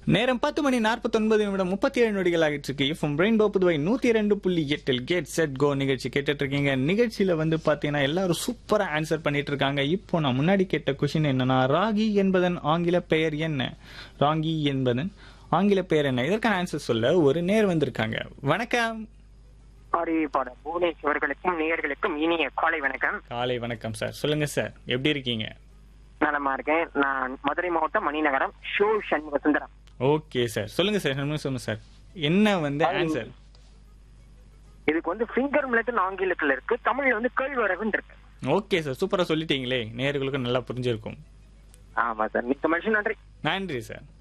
நேரம் பத்து மணி நாற்பத்தொன்பது நிமிடம் முப்பத்தி ஏழு நொடிகள் ஆகிட்டு இருக்கு இப்போ ரெயின்போ புதுவை நூத்தி ரெண்டு புள்ளி எட்டில் கேட் செட் கோ நிகழ்ச்சி கேட்டுட்டு இருக்கீங்க நிகழ்ச்சியில வந்து பாத்தீங்கன்னா எல்லாரும் சூப்பரா ஆன்சர் பண்ணிட்டு இருக்காங்க இப்போ நான் முன்னாடி கேட்ட கொஷின் என்னன்னா ராகி என்பதன் ஆங்கில பெயர் என்ன ராகி என்பதன் ஆங்கில பெயர் என்ன இதற்கான ஆன்சர் சொல்ல ஒரு நேர் வந்திருக்காங்க வணக்கம் அறிவிப்பாளர் புவனேஸ்வர்களுக்கும் நேயர்களுக்கும் இனிய காலை வணக்கம் காலை வணக்கம் சார் சொல்லுங்க சார் எப்படி இருக்கீங்க நலமா இருக்கேன் நான் மதுரை மாவட்டம் Maninagaram show Shanmuga Sundaram okay sir சொல்லுங்க சார் சொல்லுங்க சொல்லுங்க சார் என்ன வந்து ஆன்சர் இதுக்கு வந்து ஃபிங்கர் மிளத்துன்னு ஆங்கிலத்துல இருக்கு தமிழ்ல வந்து கேழ்வரகுன்னு இருக்கு ஓகே சார் சூப்பரா சொல்லிட்டீங்களே நேயர்களுக்கு நல்லா புரிஞ்சிருக்கும் ஆமா சார் மிக்க மனுஷன் நன்றி நன்றி சார்